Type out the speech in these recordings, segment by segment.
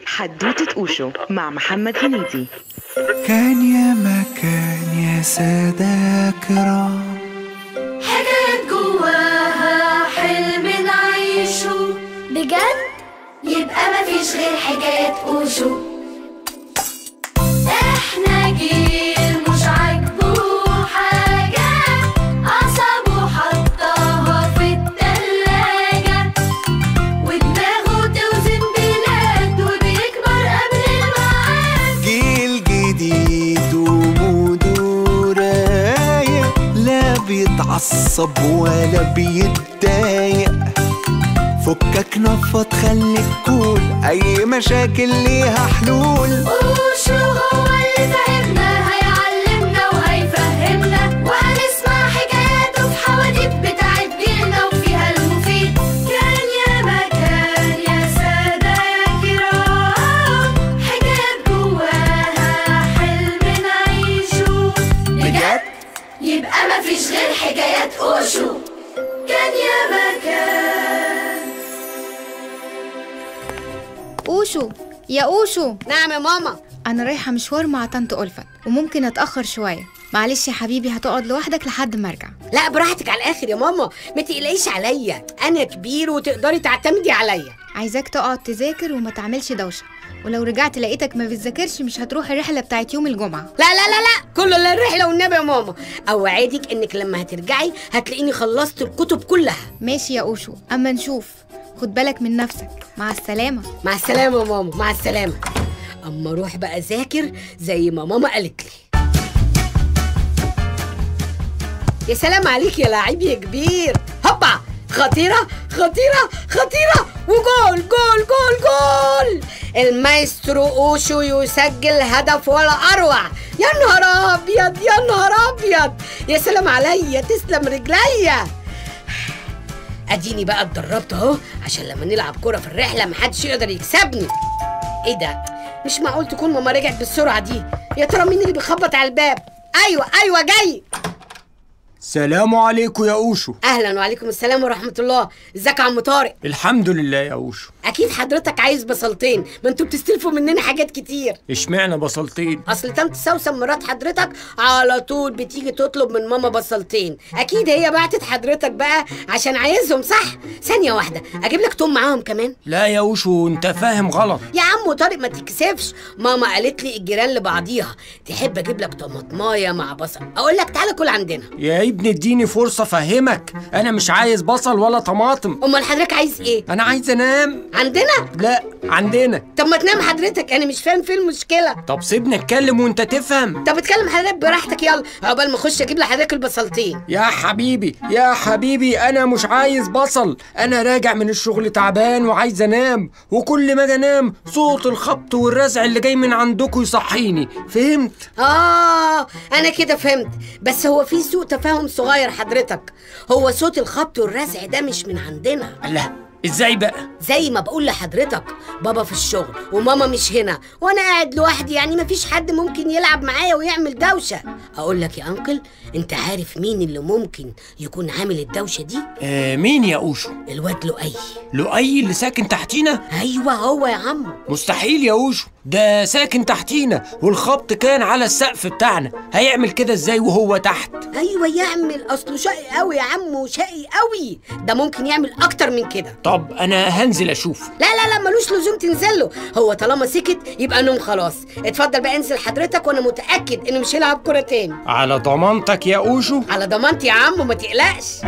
حدوتة أوشو مع محمد هنيدي كان يا مكان يا سادة كرام حاجات جواها حلم نعيشه بجد يبقى مفيش غير حكايات اوشو احنا جيل مش عاجبه حاجة عصبه حطها في التلاجة ودماغه توزن بلاد وبيكبر قبل الميعاد جيل جديد وموده رايق لا بيتعصب ولا بيتضايق فكك نفض خليك كول اي مشاكل ليها حلول وشو هو اللي فهمنا هيعلمنا وهيفهمنا وهنسمع حكاياته في حواديت بتاعت جيلنا وفيها المفيد كان يا مكان يا سادة يا كرام حكايات جواها حلم نعيشه بجد يبقى مفيش غير حكايات اوشو كان يا مكان اوشو يا اوشو نعم يا ماما انا رايحه مشوار مع طنط ألفت وممكن اتاخر شويه معلش يا حبيبي هتقعد لوحدك لحد ما ارجع لا براحتك على الاخر يا ماما ما تقلقيش عليا انا كبير وتقدري تعتمدي عليا عايزاك تقعد تذاكر وما تعملش دوشه ولو رجعت لقيتك ما بتذاكرش مش هتروح الرحله بتاعت يوم الجمعه لا لا لا لا كله للرحله والنبي يا ماما اوعدك انك لما هترجعي هتلاقيني خلصت الكتب كلها ماشي يا اوشو اما نشوف خد بالك من نفسك مع السلامه مع السلامه يا ماما مع السلامه اما اروح بقى اذاكر زي ما ماما قالت لي يا سلام عليك يا لعيب يا كبير هوبا خطيرة خطيرة خطيرة وجول جول جول جول المايسترو اوشو يسجل هدف ولا اروع يا نهار ابيض يا نهار ابيض يا سلام عليا تسلم رجليا اديني بقى اتدربت اهو عشان لما نلعب كرة في الرحلة محدش يقدر يكسبني ايه ده مش معقول تكون ماما رجعت بالسرعة دي يا ترى مين اللي بيخبط على الباب ايوه ايوه جاي سلام عليكم يا اوشو اهلا وعليكم السلام ورحمة الله ازيك يا عم طارق الحمد لله يا اوشو اكيد حضرتك عايز بصلتين ما انتوا بتستلفوا مننا حاجات كتير اشمعنى بصلتين اصل طنط سوسن مرات حضرتك على طول بتيجي تطلب من ماما بصلتين اكيد هي بعتت حضرتك بقى عشان عايزهم صح ثانيه واحده اجيب لك توم معاهم كمان لا يا اوشو انت فاهم غلط يا عم طارق ما تكسفش ماما قالت لي الجيران لبعضيها تحب اجيب لك طماطمايه مع بصل اقول لك تعالى كل عندنا يا ابني اديني فرصة افهمك انا مش عايز بصل ولا طماطم امال حضرتك عايز ايه انا عايز انام عندنا لا عندنا طب ما تنام حضرتك انا مش فاهم فين المشكله طب سيبني اتكلم وانت تفهم طب اتكلم حضرتك براحتك يلا عقبال ما اخش اجيب لحضرتك البصلتين يا حبيبي يا حبيبي انا مش عايز بصل انا راجع من الشغل تعبان وعايز انام وكل ما اجي انام صوت الخبط والرزع اللي جاي من عندكم يصحيني فهمت آه أنا كده فهمت بس هو في سوء تفاهم صغير حضرتك هو صوت الخبط والرزع ده مش من عندنا لا ازاي بقى زي ما بقول لحضرتك بابا في الشغل وماما مش هنا وانا قاعد لوحدي يعني مفيش حد ممكن يلعب معايا ويعمل دوشه اقول لك يا انكل انت عارف مين اللي ممكن يكون عامل الدوشه دي آه مين يا اوشو الواد لؤي لؤي اللي ساكن تحتينا ايوه هو يا عم مستحيل يا اوشو ده ساكن تحتينا والخبط كان على السقف بتاعنا هيعمل كده ازاي وهو تحت ايوه يعمل اصله شقي قوي يا عم وشقي قوي ده ممكن يعمل اكتر من كده طب انا هنزل اشوف لا لا لا ملوش لزوم تنزل له هو طالما سكت يبقى نوم خلاص اتفضل بقى انزل حضرتك وانا متاكد انه مش هيلعب كوره تاني على ضمانتك يا اوشو على ضمانتي يا عم وما تقلقش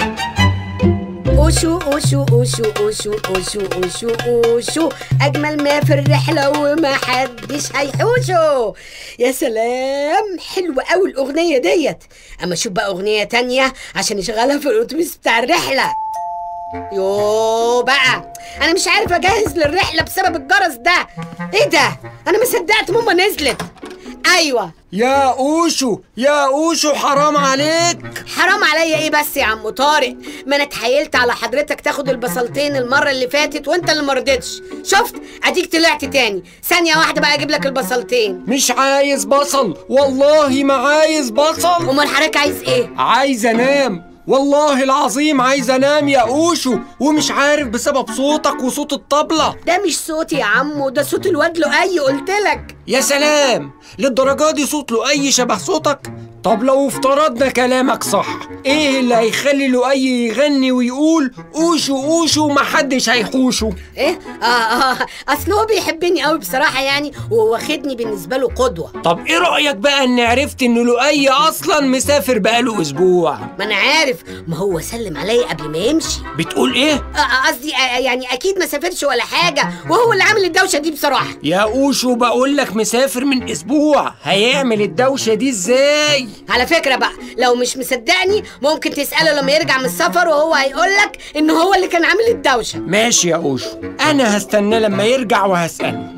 اوشو اوشو اوشو اوشو اوشو اوشو اوشو اجمل ما في الرحله وما حدش هيحوشه يا سلام حلوه قوي الاغنيه ديت اما اشوف بقى اغنيه تانية عشان يشغلها في الاتوبيس بتاع الرحله يوه بقى انا مش عارف اجهز للرحله بسبب الجرس ده ايه ده انا ما صدقت ماما نزلت ايوه يا اوشو يا اوشو حرام عليك حرام عليا ايه بس يا عم طارق ما انا اتحايلت على حضرتك تاخد البصلتين المره اللي فاتت وانت اللي مرضتش شفت اديك طلعت تاني ثانيه واحده بقى اجيب لك البصلتين مش عايز بصل والله ما عايز بصل امال حضرتك عايز ايه عايز انام والله العظيم عايز انام يا اوشو ومش عارف بسبب صوتك وصوت الطبلة ده مش صوتي يا عمو ده صوت الواد لؤي قلت لك يا سلام للدرجة دي صوت لؤي شبه صوتك طب لو افترضنا كلامك صح ايه اللي هيخلي لؤي يغني ويقول اوشو اوشو محدش هيحوشه ايه اه اه اصل هو بيحبني قوي بصراحه يعني وواخدني بالنسبه له قدوه طب ايه رأيك بقى ان عرفت ان لؤي اصلا مسافر بقاله اسبوع ما انا عارف ما هو سلم عليا قبل ما يمشي بتقول ايه آه، آه، قصدي آه، يعني اكيد ما سافرش ولا حاجه وهو اللي عامل الدوشه دي بصراحه يا اوشو بقول لك مسافر من اسبوع هيعمل الدوشة دي ازاي على فكره بقى لو مش مصدقني ممكن تساله لما يرجع من السفر وهو هيقول لك ان هو اللي كان عامل الدوشه ماشي يا اوشو انا هستناه لما يرجع وهسأله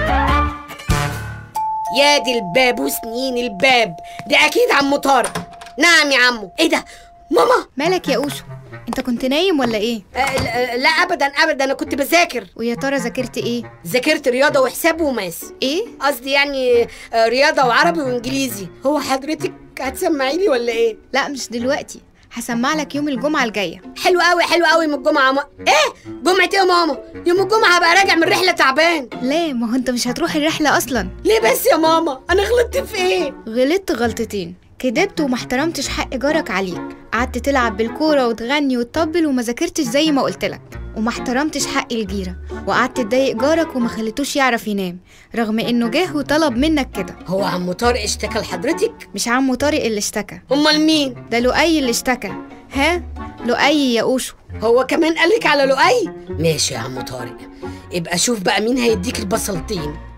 يا دي الباب وسنين الباب ده اكيد عمو طارق نعم يا عمو ايه ده ماما مالك يا اوشو انت كنت نايم ولا ايه آه لا- لا ابدا ابدا انا كنت بذاكر ويا ترى ذاكرت ايه ذاكرت رياضه وحساب وماس ايه قصدي يعني آه، رياضه وعربي وانجليزي هو حضرتك هتسمعيني ولا ايه لا مش دلوقتي هسمع لك يوم الجمعة الجاية حلو قوي حلو قوي من الجمعه يا ماما ايه جمعه ايه يا ماما يوم الجمعه هبقى راجع من رحله تعبان لا ما هو انت مش هتروح الرحلة اصلا ليه بس يا ماما انا غلطت في ايه غلطت غلطتين كدبت وما احترمتش حق جارك عليك قعدت تلعب بالكورة وتغني وتطبل وما ذاكرتش زي ما قلتلك وما احترمتش حق الجيرة وقعدت تضايق جارك وما خليتوش يعرف ينام رغم انه جه وطلب منك كده هو عمو طارق اشتكى لحضرتك مش عمو طارق اللي اشتكى امال مين ده لؤي اللي اشتكى ها لؤي يا اوشو هو كمان قالك على لؤي ماشي يا عمو طارق ابقى شوف بقى مين هيديك البصلتين